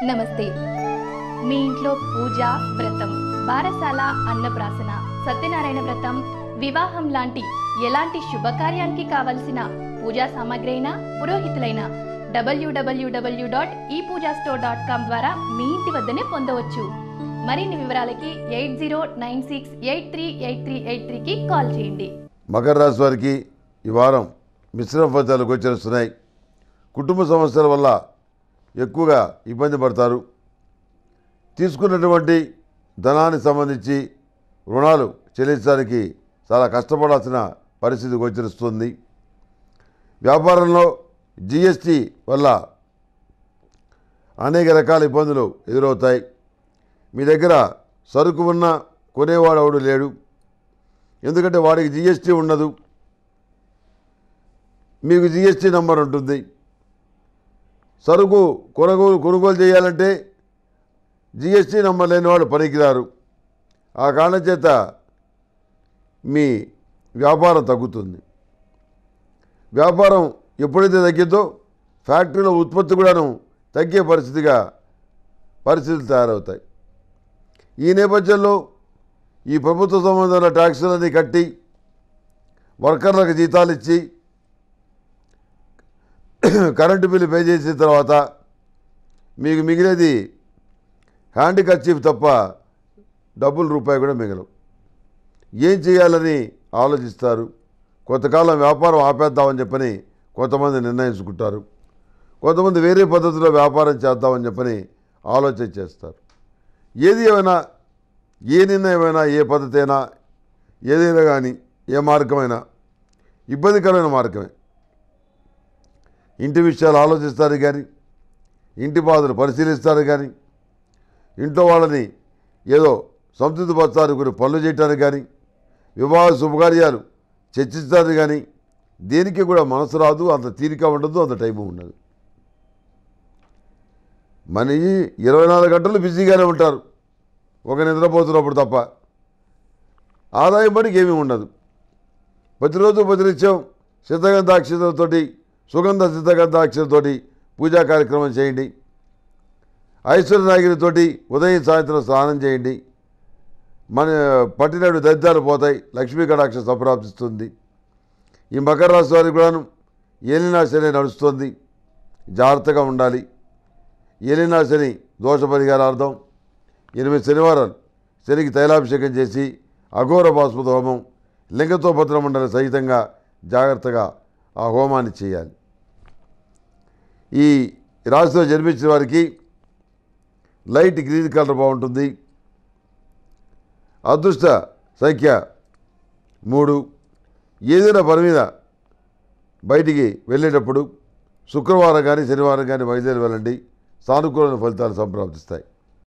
నమస్తే మీ ఇంట్లో పూజ వ్రతం బారసాల అన్నప్రాసన సత్యనారాయణ వ్రతం వివాహం లాంటి ఎలాంటి శుభకార్యానికి కావలసిన పూజా సామాగ్రి అయినా పురోహితులైన డబ్ల్యూడబ్ల్యూడబ్ల్యూ డాట్ ఈ పూజా స్టోర్ డాట్ కామ్ ద్వారా మీ ఇంటి వద్దనే పొందవచ్చు మరిన్ని వివరాలకి eight zero nine six eight three eight three eight త్రీకి కాల్ చేయండి మకర రాశి వారికి ఈ వారం మిశ్రమ ఫలితాలు గోచరిస్తున్నాయి కుటుంబ సమస్యల వల్ల ఎక్కువగా ఇబ్బంది పడతారు తీసుకున్నటువంటి ధనానికి సంబంధించి రుణాలు చెల్లించడానికి చాలా కష్టపడాల్సిన పరిస్థితి గోచరిస్తుంది వ్యాపారంలో జిఎస్టి వల్ల అనేక రకాల ఇబ్బందులు ఎదురవుతాయి మీ దగ్గర సరుకు ఉన్న కొనేవాడు ఎవడు లేడు ఎందుకంటే వాడికి జిఎస్టీ ఉండదు మీకు జిఎస్టీ నంబర్ ఉంటుంది సరుకు కొనుగోలు కొనుగోలు చేయాలంటే జిఎస్టీ నంబర్ లేని వాళ్ళు పనికిరారు ఆ కారణం చేత మీ వ్యాపారం తగ్గుతుంది వ్యాపారం ఎప్పుడైతే తగ్గిద్దో ఫ్యాక్టరీలో ఉత్పత్తి కూడాను తగ్గే పరిస్థితిగా పరిస్థితులు తయారవుతాయి ఈ నేపథ్యంలో ఈ ప్రభుత్వ సంబంధమైన ట్యాక్సులన్నీ కట్టి వర్కర్లకు జీతాలు ఇచ్చి కరెంటు బిల్లు పే చేసిన తర్వాత మీకు మిగిలేది హ్యాండ్ కర్చీఫ్ తప్ప డబ్బులు రూపాయి కూడా మిగలవు ఏం చేయాలని ఆలోచిస్తారు కొంతకాలం వ్యాపారం ఆపేద్దామని చెప్పని కొంతమంది నిర్ణయించుకుంటారు కొంతమంది వేరే పద్ధతిలో వ్యాపారం చేద్దామని చెప్పని ఆలోచన చేస్తారు ఏది ఏమైనా ఏ నిర్ణయమైనా ఏ పద్ధతి అయినా ఏదైనా కానీ ఏ మార్గమైనా ఇబ్బందికరమైన మార్గమే ఇంటి విషయాలు ఆలోచిస్తారు కానీ ఇంటి బాధలు పరిశీలిస్తారు కానీ ఇంట్లో వాళ్ళని ఏదో సంతృప్తిపరచడానికి కొన్ని పనులు చేయటానికి కానీ వివాహ శుభకార్యాలు చర్చించడానికి కానీ దేనికి కూడా మనసు రాదు అంత తీరిక ఉండదు అంత టైము ఉండదు మన ఈ ఇరవై నాలుగు గంటలు బిజీగానే ఉంటారు ఒక నిద్రపోతున్నప్పుడు తప్ప ఆదాయం పనికి ఏమీ ఉండదు ప్రతిరోజు ప్రతినిత్యం సిద్ధగంధాక్షతలతోటి సుగంధ సిద్ధగంధాక్షతలతోటి పూజా కార్యక్రమం చేయండి ఐశ్వర్యనాగిరితోటి ఉదయం సాయంత్రం స్నానం చేయండి మన పట్టినడు దరిద్రాలు పోతాయి లక్ష్మీ కటాక్ష సంప్రాప్తిస్తుంది ఈ మకర రాశి వారికి కూడాను ఏలినా శని నడుస్తుంది జాగ్రత్తగా ఉండాలి ఏలినా శని దోష పరిహారార్థం ఎనిమిది శనివారాలు శనికి తైలాభిషేకం చేసి అఘోర బాస్మత హోమం లింగతో భద్రమండలి సహితంగా జాగ్రత్తగా ఆ హోమాన్ని చేయాలి ఈ రాశిలో జన్మించిన వారికి లైట్ గ్రీన్ కలర్ బాగుంటుంది అదృష్ట సంఖ్య మూడు ఏదైనా పని మీద బయటికి వెళ్ళేటప్పుడు శుక్రవారం కానీ శనివారం కానీ బయలుదేరి వెళ్ళండి సానుకూలమైన ఫలితాలు సంప్రాప్తిస్తాయి